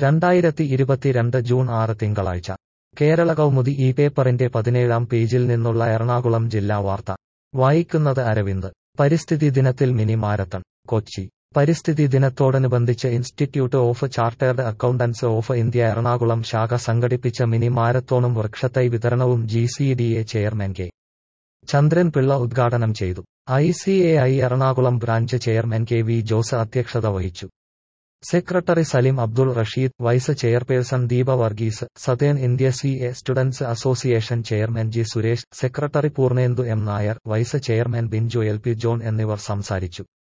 രണ്ടായിരത്തി ഇരുപത്തിരണ്ട് ജൂൺ ആറ് തിങ്കളാഴ്ച കേരള കൗമുദി ഈ പേപ്പറിന്റെ പതിനേഴാം പേജിൽ നിന്നുള്ള എറണാകുളം ജില്ലാ വാർത്ത വായിക്കുന്നത് അരവിന്ദ് പരിസ്ഥിതി ദിനത്തിൽ മിനി മാരത്തൺ കൊച്ചി പരിസ്ഥിതി ദിനത്തോടനുബന്ധിച്ച് institute of chartered accountants of India Ernakulam ശാഖ സംഘടിപ്പിച്ച മിനി മാരത്തോണും വൃക്ഷത്തൈ വിതരണവും G C D A chairman K Chandran Pillai ഉദ്ഘാടനം ചെയ്തു I C A I Ernakulam branch chairman K V Jose അധ്യക്ഷത വഹിച്ചു secretary Salim Abdul Rasheed vice chairperson Deepa Varghese southern India C A students association chairman G Suresh secretary Poornendu M Nair vice chairman Binju L P John എന്നിവർ സംസാരിച്ചു